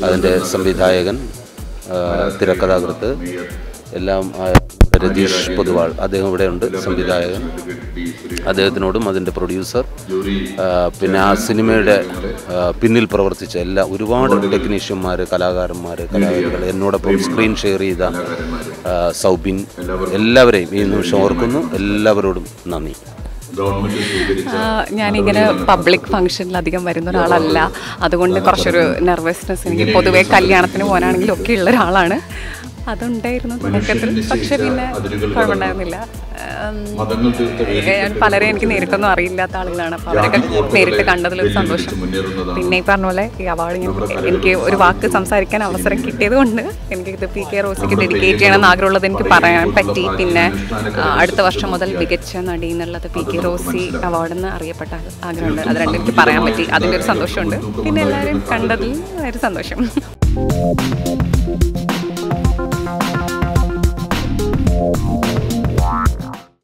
അതിൻ്റെ സംവിധായകൻ ആ, തിരക്കഥാകൃത്ത് എല്ലാം ആ, രതീഷ് പൊതുവാൾ അദ്ദേഹം ഇവിടെയുണ്ട് സംവിധായകൻ അദ്ദേഹത്തിനോടും അതിൻ്റെ പ്രൊഡ്യൂസർ ആ, പിന്നെ ആ സിനിമയുടെ ആ, പിന്നിൽ പ്രവർത്തിച്ച എല്ലാ ഒരുപാട് ടെക്നീഷ്യന്മാർ കലാകാരന്മാർ കലാകാരികൾ എന്നോടൊപ്പം സ്ക്രീൻ ഷെയർ ചെയ്ത ആ, സൗബിൻ എല്ലാവരെയും ഈ നിമിഷം ഓർക്കുന്നു എല്ലാവരോടും നന്ദി ആ, ഞാനിങ്ങനെ പബ്ലിക് ഫംഗ്ഷനിൽ അധികം വരുന്ന ഒരാളല്ല അതുകൊണ്ട് കുറച്ചൊരു നെർവസ്നെസ് എനിക്ക് പൊതുവേ കല്യാണത്തിന് പോകാനാണെങ്കിലും ഒക്കെ ഉള്ള ഒരാളാണ് അതുണ്ടായിരുന്നു തുടക്കത്തിൽ പക്ഷെ പിന്നെ കുഴപ്പമുണ്ടായിരുന്നില്ല ഉം, ഞാൻ പലരെ എനിക്ക് നേരിട്ടൊന്നും അറിയില്ലാത്ത ആളുകളാണ് അപ്പോൾ അവരൊക്കെ നേരിട്ട് കണ്ടതിലൊരു സന്തോഷം പിന്നെ ഈ പറഞ്ഞ പോലെ ഈ അവാർഡ് ഞാൻ എനിക്ക് ഒരു വാക്ക് സംസാരിക്കാൻ അവസരം കിട്ടിയത് കൊണ്ട് എനിക്ക് ഇത് പി കെ റോസിക്ക് ഡെഡിക്കേറ്റ് ചെയ്യണമെന്ന് ആഗ്രഹമുള്ളത് എനിക്ക് പറയാൻ പറ്റി പിന്നെ ആ, അടുത്ത വർഷം മുതൽ മികച്ച നടി എന്നുള്ളത് പി കെ റോസി അവാർഡ് എന്ന് അറിയപ്പെട്ട ആഗ്രഹമുണ്ട് അത് രണ്ടും എനിക്ക് പറയാൻ പറ്റി അതിൻ്റെ ഒരു സന്തോഷമുണ്ട് പിന്നെ എല്ലാവരും കണ്ടതിൽ ഒരു സന്തോഷം